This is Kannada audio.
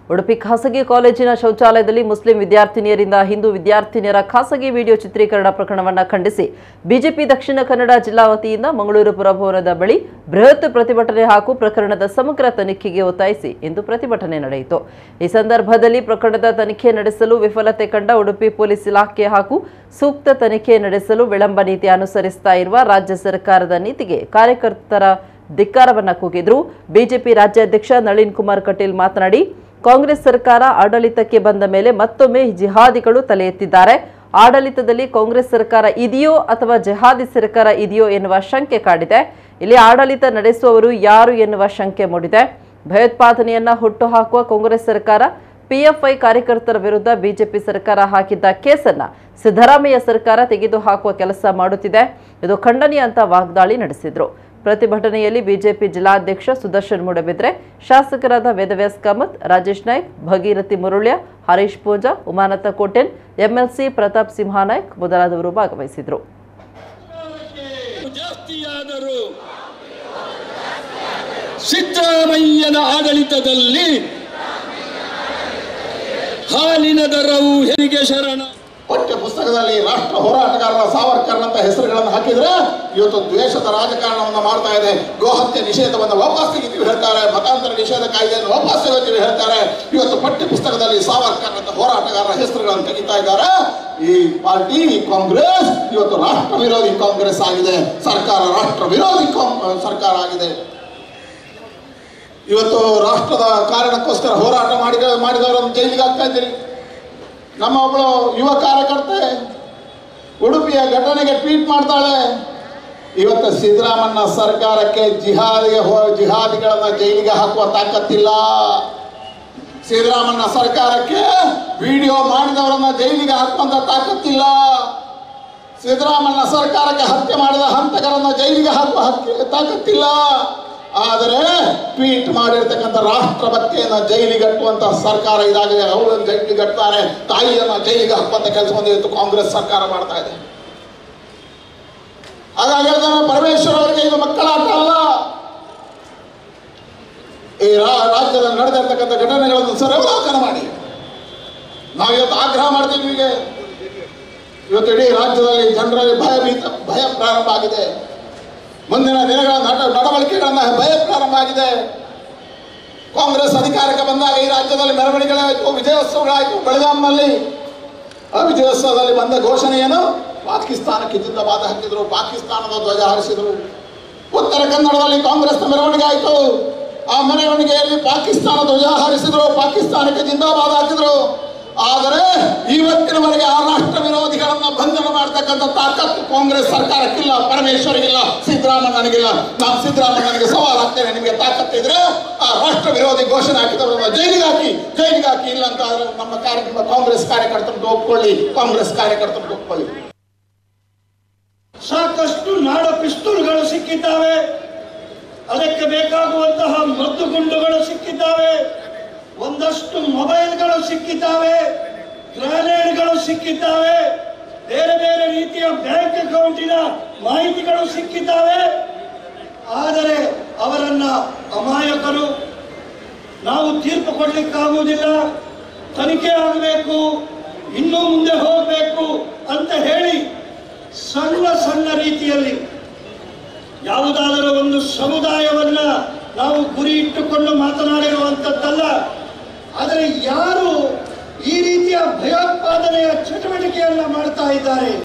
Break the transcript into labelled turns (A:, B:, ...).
A: ಉಡುಪಿ ಖಾಸಗಿ ಕಾಲೇಜಿನ ಶೌಚಾಲಯದಲ್ಲಿ ಮುಸ್ಲಿಂ ವಿದ್ಯಾರ್ಥಿನಿಯರಿಂದ ಹಿಂದೂ ವಿದ್ಯಾರ್ಥಿನಿಯರ ಖಾಸಗಿ ವಿಡಿಯೋ ಚಿತ್ರೀಕರಣ ಪ್ರಕರಣವನ್ನು ಖಂಡಿಸಿ ಬಿಜೆಪಿ ದಕ್ಷಿಣ ಕನ್ನಡ ಜಿಲ್ಲಾ ವತಿಯಿಂದ ಮಂಗಳೂರು ಪುರಭವನದ ಬಳಿ ಬೃಹತ್ ಪ್ರತಿಭಟನೆ ಹಾಗೂ ಪ್ರಕರಣದ ಸಮಗ್ರ ತನಿಖೆಗೆ ಒತ್ತಾಯಿಸಿ ಇಂದು ಪ್ರತಿಭಟನೆ ನಡೆಯಿತು ಈ ಸಂದರ್ಭದಲ್ಲಿ ಪ್ರಕರಣದ ತನಿಖೆ ನಡೆಸಲು ವಿಫಲತೆ ಕಂಡ ಉಡುಪಿ ಪೊಲೀಸ್ ಇಲಾಖೆ ಹಾಗೂ ಸೂಕ್ತ ತನಿಖೆ ನಡೆಸಲು ವಿಳಂಬ ನೀತಿ ಅನುಸರಿಸ್ತಾ ಇರುವ ರಾಜ್ಯ ಸರ್ಕಾರದ ನೀತಿಗೆ ಕಾರ್ಯಕರ್ತರ ಧಿಕ್ಕಾರವನ್ನ ಕೂಗಿದ್ರು ಬಿಜೆಪಿ ರಾಜ್ಯಾಧ್ಯಕ್ಷ ನಳಿನ್ ಕುಮಾರ್ ಕಟೀಲ್ ಮಾತನಾಡಿ ಕಾಂಗ್ರೆಸ್ ಸರ್ಕಾರ ಆಡಳಿತಕ್ಕೆ ಬಂದ ಮೇಲೆ ಮತ್ತೊಮ್ಮೆ ಜಿಹಾದಿಗಳು ತಲೆ ಎತ್ತಿದ್ದಾರೆ ಆಡಳಿತದಲ್ಲಿ ಕಾಂಗ್ರೆಸ್ ಸರ್ಕಾರ ಇದೆಯೋ ಅಥವಾ ಜೆಹಾದಿ ಸರ್ಕಾರ ಇದೆಯೋ ಎನ್ನುವ ಶಂಕೆ ಕಾಡಿದೆ ಇಲ್ಲಿ ಆಡಳಿತ ನಡೆಸುವವರು ಯಾರು ಎನ್ನುವ ಶಂಕೆ ಮೂಡಿದೆ ಭಯೋತ್ಪಾದನೆಯನ್ನ ಹುಟ್ಟುಹಾಕುವ ಕಾಂಗ್ರೆಸ್ ಸರ್ಕಾರ ಪಿಎಫ್ಐ ಕಾರ್ಯಕರ್ತರ ವಿರುದ್ಧ ಬಿಜೆಪಿ ಸರ್ಕಾರ ಹಾಕಿದ್ದ ಕೇಸನ್ನ ಸಿದ್ದರಾಮಯ್ಯ ಸರ್ಕಾರ ತೆಗೆದುಹಾಕುವ ಕೆಲಸ ಮಾಡುತ್ತಿದೆ ಇದು ಖಂಡನೀಯ ಅಂತ ವಾಗ್ದಾಳಿ ನಡೆಸಿದ್ರು ಪ್ರತಿಭಟನೆಯಲ್ಲಿ ಬಿಜೆಪಿ ಜಿಲ್ಲಾಧ್ಯಕ್ಷ ಸುದರ್ಶನ್ ಮೂಡಬಿದ್ರೆ ಶಾಸಕರಾದ ವೇದವ್ಯಾಸ್ ಕಾಮತ್ ರಾಜೇಶ್ ನಾಯ್ಕ್ ಭಗೀರಥಿ ಮುರುಳ್ಯ ಹರೀಶ್ ಪೂಜಾ ಉಮಾನತ ಕೋಟೆನ್ ಎಂಎಲ್ಸಿ ಪ್ರತಾಪ್ ಸಿಂಹಾನಾಯ್ಕ್ ಮೊದಲಾದವರು ಭಾಗವಹಿಸಿದ್ರು
B: ಜಾಸ್ತಿಯಾದರು ಸಿದ್ದರಾಮಯ್ಯನ ಆಡಳಿತದಲ್ಲಿ ಹಾಲಿನ ದರವು ಹೆರಿಗೆ ಶರಣ
C: ಪಠ್ಯ ಪುಸ್ತಕದಲ್ಲಿ ರಾಷ್ಟ್ರ ಹೋರಾಟಗಾರರ ಸಾವರ್ಕರ್ ಅಂತ ಹೆಸರುಗಳನ್ನು ಹಾಕಿದ್ರೆ ಇವತ್ತು ದ್ವೇಷದ ರಾಜಕಾರಣವನ್ನು ಮಾಡ್ತಾ ಇದೆ ಗೋಹತ್ಯೆ ನಿಷೇಧವನ್ನು ವಾಪಸ್ ತೆಗಿತೀವಿ ಹೇಳ್ತಾರೆ ಮತಾಂತರ ನಿಷೇಧ ಕಾಯ್ದೆಯನ್ನು ವಾಪಸ್ ತೆಗಿತೀವಿ ಹೇಳ್ತಾರೆ ಇವತ್ತು ಪಠ್ಯ ಪುಸ್ತಕದಲ್ಲಿ ಸಾವರ್ಕರ್ ಅಂತ ಹೋರಾಟಗಾರರ ಹೆಸರುಗಳನ್ನು ತೆಗಿತಾ ಇದ್ದಾರೆ ಈ ಪಾರ್ಟಿ ಈ ಕಾಂಗ್ರೆಸ್ ಇವತ್ತು ರಾಷ್ಟ್ರ ವಿರೋಧಿ ಕಾಂಗ್ರೆಸ್ ಆಗಿದೆ ಸರ್ಕಾರ ರಾಷ್ಟ್ರ ವಿರೋಧಿ ಕಾಂ- ಸರ್ಕಾರ ಆಗಿದೆ ಇವತ್ತು ರಾಷ್ಟ್ರದ ಕಾರಣಕ್ಕೋಸ್ಕರ ಹೋರಾಟ ಮಾಡಿದ ಮಾಡಿದವರನ್ನು ಜೈಲಿಗೆ ಹಾಕ್ತಾ ಇದ್ದೀರಿ ನಮ್ಮ ಒಬ್ಬಳು ಯುವ ಕಾರ್ಯಕರ್ತೆ ಉಡುಪಿಯ ಘಟನೆಗೆ ಟ್ವೀಟ್ ಮಾಡ್ತಾಳೆ ಇವತ್ತು ಸಿದ್ದರಾಮಣ್ಣ ಸರ್ಕಾರಕ್ಕೆ ಜಿಹಾದಿಗೆ ಹೋ ಜಿಹಾದಿಗಳನ್ನ ಜೈಲಿಗೆ ಹಾಕುವ ತಾಕತ್ತಿಲ್ಲ ಸಿದ್ದರಾಮಣ್ಣ ಸರ್ಕಾರಕ್ಕೆ ವಿಡಿಯೋ ಮಾಡಿದವರನ್ನ ಜೈಲಿಗೆ ಹಾಕುವಂತ ತಾಕತ್ತಿಲ್ಲ ಸಿದ್ದರಾಮಣ್ಣ ಸರ್ಕಾರಕ್ಕೆ ಹತ್ಯೆ ಮಾಡಿದ ಹಂತಕರನ್ನ ಜೈಲಿಗೆ ಹಾಕುವ ಹತ್ಯೆ ತಾಕತ್ತಿಲ್ಲ ಆದರೆ ಟ್ವೀಟ್ ಮಾಡಿರ್ತಕ್ಕಂಥ ರಾಷ್ಟ್ರಭಕ್ತಿಯನ್ನ ಜೈಲಿಗಟ್ಟುವಂತ ಸರ್ಕಾರ ಇದಾಗಿದೆ ಅವಳನ್ನು ಜೈಲಿಗಟ್ತಾರೆ ತಾಯಿಯನ್ನ ಜೈಲಿಗೆ ಹಾಕುವಂತ ಕೆಲಸವನ್ನು ಇವತ್ತು ಕಾಂಗ್ರೆಸ್ ಸರ್ಕಾರ ಮಾಡ್ತಾ ಇದೆ ಹಾಗಾಗಿ ಹೇಳ್ತಾನೆ ಪರಮೇಶ್ವರ್ ಅವರಿಗೆ ಇದು ಮಕ್ಕಳಾಟ ಅಲ್ಲ ಈ ರಾ- ರಾಜ್ಯದಲ್ಲಿ ನಡೆದಿರ್ತಕ್ಕಂಥ ಘಟನೆಗಳನ್ನು ಸರ್ವಲೋಕನ ಮಾಡಿ ನಾವು ಇವತ್ತು ಆಗ್ರಹ ಮಾಡ್ತೀವಿ ನಿಮಗೆ ಇವತ್ತು ಇಡೀ ರಾಜ್ಯದಲ್ಲಿ ಜನರಲ್ಲಿ ಭಯಭೀತ ಭಯ ಪ್ರಾರಂಭ ಆಗಿದೆ ಮುಂದಿನ ದಿನಗಳ ನಡ ನಡವಳಿಕೆಗಳನ್ನ ಭಯ ಪ್ರಾರಂಭ ಆಗಿದೆ ಕಾಂಗ್ರೆಸ್ ಅಧಿಕಾರಕ್ಕೆ ಬಂದಾಗ ಈ ರಾಜ್ಯದಲ್ಲಿ ಮೆರವಣಿಗೆಗಳಾಯಿತು ವಿಜಯೋತ್ಸವಗಳಾಯಿತು ಬೆಳಗಾಂನಲ್ಲಿ ಆ ವಿಜಯೋತ್ಸವದಲ್ಲಿ ಬಂದ ಘೋಷಣೆ ಏನು ಪಾಕಿಸ್ತಾನಕ್ಕೆ ಜಿಂದಾಬಾದ್ ಹಾಕಿದ್ರು ಪಾಕಿಸ್ತಾನದ ಧ್ವಜ ಹಾರಿಸಿದ್ರು ಉತ್ತರ ಕನ್ನಡದಲ್ಲಿ ಕಾಂಗ್ರೆಸ್ನ ಮೆರವಣಿಗೆ ಆಯಿತು ಆ ಮೆರವಣಿಗೆಯಲ್ಲಿ ಪಾಕಿಸ್ತಾನ ಧ್ವಜ ಹಾರಿಸಿದ್ರು ಪಾಕಿಸ್ತಾನಕ್ಕೆ ಜಿಂದಾಬಾದ್ ಹಾಕಿದ್ರು ಆದರೆ ಇವತ್ತಿನವರೆಗೆ ಆ ರಾಷ್ಟ್ರ ವಿರೋಧಿಗಳನ್ನ ಬಂಧನ ಮಾಡ್ತಕ್ಕಂಥ ತಾಕತ್ತು ಕಾಂಗ್ರೆಸ್ ಸರ್ಕಾರಕ್ಕಿಲ್ಲ ಪರಮೇಶ್ವರಿಗಿಲ್ಲ ಸಿದ್ದರಾಮಣ್ಣನಿಗಿಲ್ಲ ನಾನು ಸಿದ್ದರಾಮಣ್ಣನಿಗೆ ಸವಾಲು ಹಾಕ್ತೇನೆ ನಿಮಗೆ ತಾಕತ್ತಿದ್ರೆ ಆ ರಾಷ್ಟ್ರ ವಿರೋಧಿ ಘೋಷಣೆ ಹಾಕಿದವರನ್ನ ಜೈಲಿಗೆ ಹಾಕಿ ಜೈಲಿಗೆ ಹಾಕಿ ಇಲ್ಲ ಅಂತ ಆದ್ರೆ ನಮ್ಮ ಕಾರ್ಯಕ್ರಮ ಕಾಂಗ್ರೆಸ್ ಕಾರ್ಯಕರ್ತರದ್ದು ಒಪ್ಕೊಳ್ಳಿ ಕಾಂಗ್ರೆಸ್ ಕಾರ್ಯಕರ್ತರದ್ದು ಒಪ್ಕೊಳ್ಳಿ
D: ಸಾಕಷ್ಟು ನಾಡ ಪಿಸ್ತೂಲ್ಗಳು ಸಿಕ್ಕಿದ್ದಾವೆ ಅದಕ್ಕೆ ಬೇಕಾಗುವಂತಹ ಮದ್ದು ಗುಂಡುಗಳು ಸಿಕ್ಕಿದ್ದಾವೆ ಒಂದಷ್ಟು ಮೊಬೈಲ್ಗಳು ಸಿಕ್ಕಿದ್ದಾವೆ ಗ್ರಾನೇಡ್ಗಳು ಸಿಕ್ಕಿದ್ದಾವೆ ಬೇರೆ ಬೇರೆ ರೀತಿಯ ಬ್ಯಾಂಕ್ ಅಕೌಂಟಿನ ಮಾಹಿತಿಗಳು ಸಿಕ್ಕಿದ್ದಾವೆ ಆದರೆ ಅವರನ್ನ ಅಮಾಯಕರು ನಾವು ತೀರ್ಪು ಕೊಡ್ಲಿಕ್ಕಾಗುವುದಿಲ್ಲ ತನಿಖೆ ಆಗಬೇಕು ಇನ್ನೂ ಮುಂದೆ ಹೋಗಬೇಕು ಅಂತ ಹೇಳಿ ಸಣ್ಣ ಸಣ್ಣ ರೀತಿಯಲ್ಲಿ ಯಾವುದಾದರೂ ಒಂದು ಸಮುದಾಯವನ್ನ ನಾವು ಗುರಿ ಇಟ್ಟುಕೊಂಡು ಮಾತನಾಡಿರುವಂಥದ್ದಲ್ಲ ಆದರೆ ಯಾರು ಈ ರೀತಿಯ ಭಯೋತ್ಪಾದನೆಯ ಚಟುವಟಿಕೆಯನ್ನ ಮಾಡ್ತಾ ಇದ್ದಾರೆ